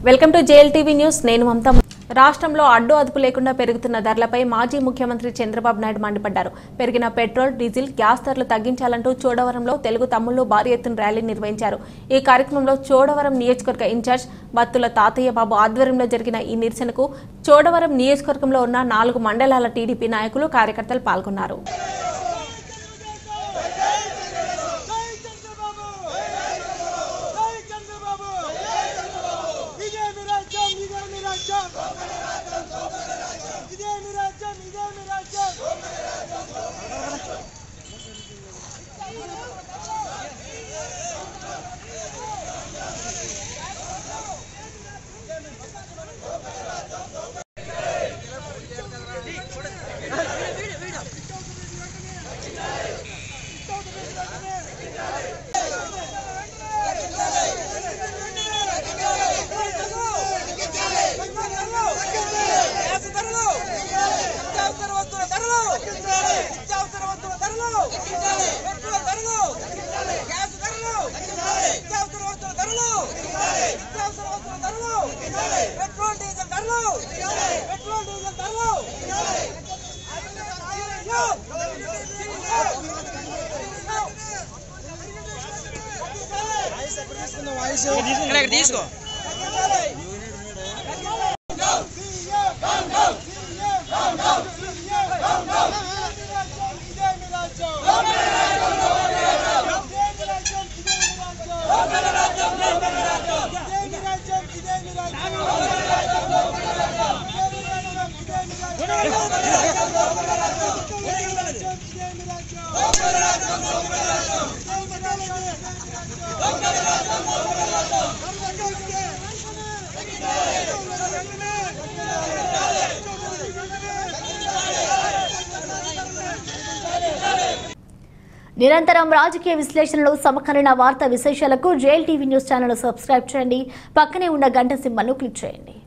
welcome to JLTV news నేను మమతా రాష్ట్రంలో అడ్డు అదుపు లేకుండా పెరుగుతున్న ధరలపై మాజీ ముఖ్యమంత్రి చంద్రబాబు నాయుడు మండిపడ్డారు పెరిగిన పెట్రోల్ డీజిల్ గ్యాస్ ధరలు తగ్గించాలంటూ చోడవరంలో తెలుగు తమ్ముళ్లు భారీ ఎత్తున ర్యాలీ నిర్వహించారు ఈ కార్యక్రమంలో చోడవరం నియోజకవర్గ ఇన్ఛార్జ్ బత్తుల తాతయ్య బాబు ఆధ్వర్యంలో జరిగిన ఈ నిరసనకు చోడవరం నియోజకవర్గంలో ఉన్న నాలుగు మండలాల టీడీపీ నాయకులు కార్యకర్తలు పాల్గొన్నారు జై చంద్రబాబు జై చంద్రబాబు ఇదే మీ రాజ్యం ఇదే మీ రాజ్యం ఇదే మీ రాజ్యం ఇదే మీ రాజ్యం పెట్రోల్ డీజిల్ ధరలు పెట్రోల్ డీజిల్ ధరలు ఇక్కడ తీసుకో నిరంతరం రాజకీయ విశ్లేషణలు సమకాలీన వార్తా విశేషాలకు JL TV news channel subscribe చేయండి పక్కనే ఉన్న గంట సింబల్ను క్లిక్ చేయండి